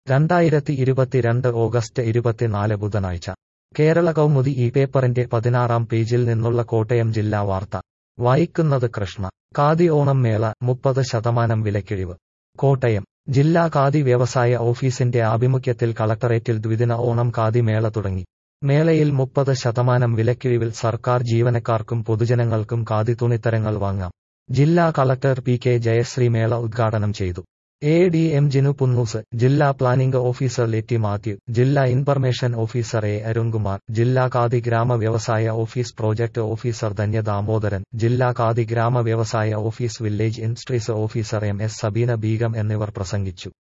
രണ്ടായിരത്തി ഇരുപത്തിരണ്ട് ഓഗസ്റ്റ് ഇരുപത്തിനാല് ബുധനാഴ്ച കേരള കൗമുദി ഈ പേപ്പറിന്റെ പതിനാറാം പേജിൽ നിന്നുള്ള കോട്ടയം ജില്ലാ വാർത്ത വായിക്കുന്നത് കൃഷ്ണ ഖാദി ഓണം മേള മുപ്പത് ശതമാനം വിലക്കിഴിവ് കോട്ടയം ജില്ലാ ഖാദി വ്യവസായ ഓഫീസിന്റെ ആഭിമുഖ്യത്തിൽ കളക്ടറേറ്റിൽ ദ്വിദിന ഓണം ഖാദി മേള തുടങ്ങി മേളയിൽ മുപ്പത് ശതമാനം വിലക്കിഴിവിൽ സർക്കാർ ജീവനക്കാർക്കും പൊതുജനങ്ങൾക്കും ഖാദി തുണിത്തരങ്ങൾ വാങ്ങാം ജില്ലാ കളക്ടർ പി കെ ജയശ്രീ മേള ഉദ്ഘാടനം ചെയ്തു A D M Jinu Punnoose ജില്ലാ പ്ലാനിംഗ് ഓഫീസർ ലെറ്റി മാത്യു ജില്ലാ ഇൻഫർമേഷൻ ഓഫീസർ എ അരുൺകുമാർ ജില്ലാ ഖാദി ഗ്രാമ വ്യവസായ office project officer Dhanya Damodaran ജില്ലാ ഖാദി ഗ്രാമ വ്യവസായ office village industries officer M S Sabeena Beegum എന്നിവർ പ്രസംഗിച്ചു